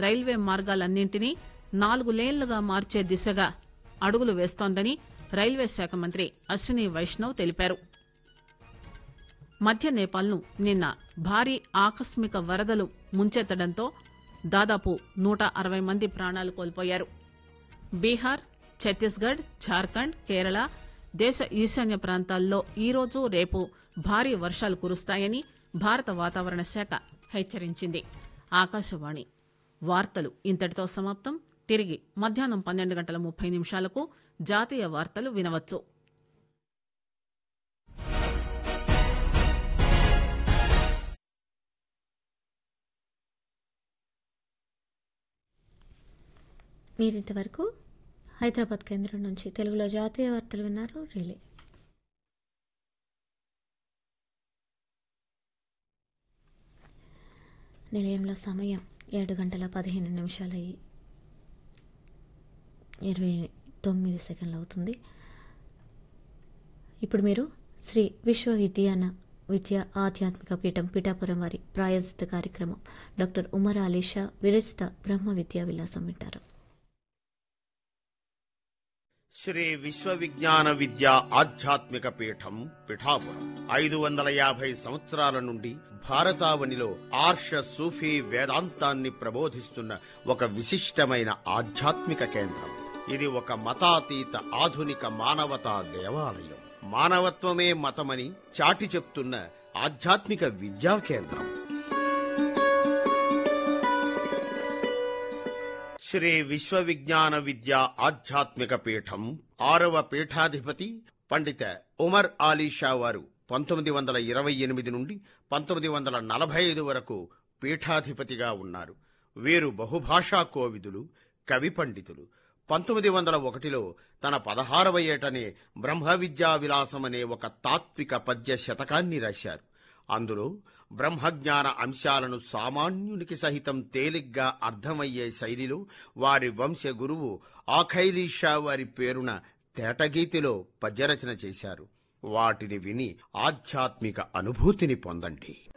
railway మార్గాలన్నింటినీ నాలుగు లేన్లుగా మార్చే దిశగా అడుగులు వేస్తోందని రైల్వే శాఖ మంత్రి అశ్విని వైష్ణవ్ తెలిపారు మధ్య నేపాల్ను నిన్న భారీ ఆకస్మిక వరదలు ముంచెత్తడంతో దాదాపు నూట అరవై మంది ప్రాణాలు కోల్పోయారు బీహార్ ఛత్తీస్గఢ్ ఝార్ఖండ్ కేరళ దేశ ఈశాన్య ప్రాంతాల్లో ఈరోజు రేపు భారీ వర్షాలు కురుస్తాయని భారత వాతావరణ శాఖ హెచ్చరించింది ఆకాశవాణి వార్తలు ఇంతటితో సమాప్తం తిరిగి మధ్యాహ్నం పన్నెండు గంటల ముప్పై నిమిషాలకు జాతీయ వార్తలు వినవచ్చు మీరింతవరకు హైదరాబాద్ కేంద్రం నుంచి తెలుగులో జాతీయ వార్తలు విన్నారు రిలే నిలయంలో సమయం ఏడు గంటల పదిహేను నిమిషాల ఇరవై తొమ్మిది సెకండ్లు అవుతుంది ఇప్పుడు మీరు శ్రీ విశ్వవిద్యాన విద్య ఆధ్యాత్మిక పీఠం పిఠాపురం వారి ప్రాయోజిత కార్యక్రమం డాక్టర్ ఉమర్ అలీషా విరచిత బ్రహ్మ విద్యా విలాసం వింటారు శ్రీ విశ్వవిజ్ఞాన విద్య ఆధ్యాత్మిక పీఠం పిఠాపురం ఐదు వందల యాభై సంవత్సరాల నుండి భారతావనిలో ఆర్ష సూఫీ వేదాంతాన్ని ప్రబోధిస్తున్న ఒక విశిష్టమైన ఆధ్యాత్మిక కేంద్రం ఇది ఒక మతాతీత ఆధునిక మానవతా దేవాలయం మానవత్వమే మతమని చాటి చెప్తున్న ఆధ్యాత్మిక విద్యా కేంద్రం శ్రీ విశ్వవిజ్ఞాన విద్య ఆధ్యాత్మిక పీఠం ఆరవ పీఠాధిపతి పండిత ఉమర్ ఆలీ షా వారు పంతొమ్మిది వందల ఇరవై ఎనిమిది నుండి పంతొమ్మిది వందల నలభై ఐదు వరకు పీఠాధిపతిగా ఉన్నారు వీరు బహుభాషా కోవిదులు కవి పండితులు పంతొమ్మిది వందల ఒకటిలో తన పదహారవ ఏటనే బ్రహ్మ విద్యా విలాసం అనే ఒక తాత్విక పద్య శతకాన్ని రాశారు అందులో బ్రహ్మజ్ఞాన అంశాలను సామాన్యునికి సహితం తేలిగ్గా అర్థమయ్యే శైలిలో వారి వంశ గురువు ఆఖైలీషా వారి పేరున తేటగీతిలో పద్యరచన చేశారు వాటిని విని ఆధ్యాత్మిక అనుభూతిని పొందండి